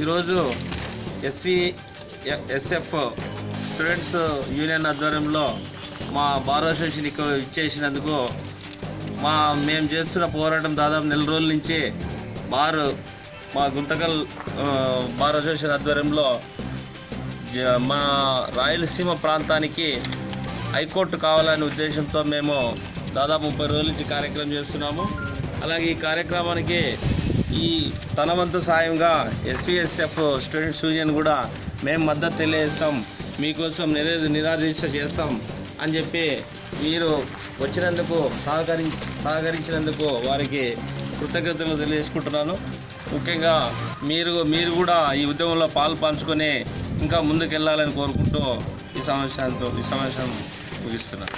ఈరోజు SV SF students union ఆధ్వర్యంలో మా బార్ అసోసియేషన్ ఇక్కడ ఇచ్చేసినందుకు మా మేము చేస్తున్న పోరాటం దాదాపు నెల రోజుల నుంచి బార్ మా గుంతకల్ ఆ, బార్ అసోసియేషన్ ఆధ్వర్యంలో జ- మా రాయలసీమ ప్రాంతానికి హైకోర్టు కావాలనే ఉద్దేశంతో మేము దాదాపు ముప్పై రోజుల నుంచి కార్యక్రమం చేస్తున్నాము అలాగే ఈ కార్యక్రమానికి ఈ తన వంతు సాయంగా ఎస్విఎస్ఎఫ్ స్టూడెంట్స్ యూనియన్ కూడా మేము మద్దతు తెలియజేస్తాం మీకోసం నిరే నిరాదీక్ష చేస్తాం అని చెప్పి మీరు వచ్చినందుకు సహకరి సహకరించినందుకు వారికి కృతజ్ఞతలు తెలియజేసుకుంటున్నాను ముఖ్యంగా మీరు మీరు కూడా ఈ ఉద్యమంలో పాలు పంచుకొని ఇంకా ముందుకెళ్ళాలని కోరుకుంటూ ఈ సమావేశంతో ఈ సమావేశం ముగిస్తున్నాను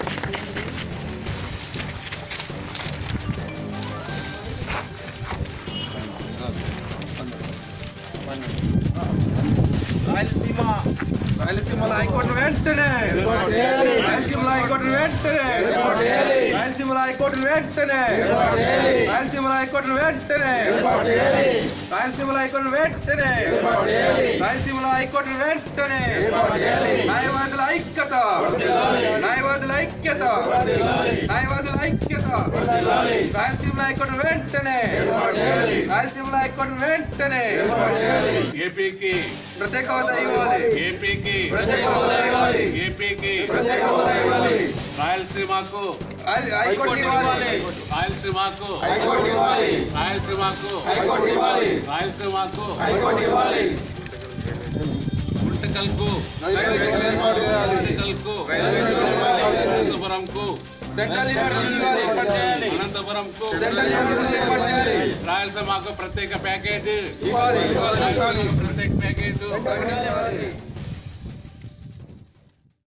రాయలసీమ రాయలసీమలో హైకోర్టు వెంటనే రాయలసీమలో హైకోర్టు వెంటనే రాయలసీమలో హైకోర్టు వెంటనే రాయలసీమలో హైకోర్టు వెంటనే రాయలసీమలో హైకోర్టు వెంటనే రాయలసీమలో హైకోర్టు వెంటనే న్యాయవాదుల ఐక్యత న్యాయవాదుల ఐక్యత న్యాయవాదుల ఐక్యత రాయలసీమలో హైకోర్టు వెంటనే రాయలసీమలో హైకోర్టు వెంటనే ఏపీకి ప్రత్యేక హోదా ఇవ్వాలి ఏపీకి ప్రత్యేక హోదా ఇవ్వాలి ఏపీకి ప్రత్యేక హోదా ఇవ్వాలి రాయలసీమకు హై- హైకోర్టు ఇవ్వాలి రాయలసీమకు హైకోర్టు ఇవ్వాలి రాయలసీమకు హైకోర్టు ఇవ్వాలి రాయలసీమకు హైకోర్టు ఇవ్వాలి గుంటకల్కు ఏర్పాటు చేయాలి. గుంటకల్కు అనంతపురంకు సెంట్రల్ యూనివర్సిటీ ఇవ్వాలి అనంతపురంకు సెంట్రల్ యూనివర్సిటీ ఏర్పాటు చేయాలి రాయలసీమకు ప్రత్యేక ప్యాకేజీ ఇవ్వాలి రాయలసీమకు ప్రత్యేక ప్యాకేజీ ఇవ్వాలి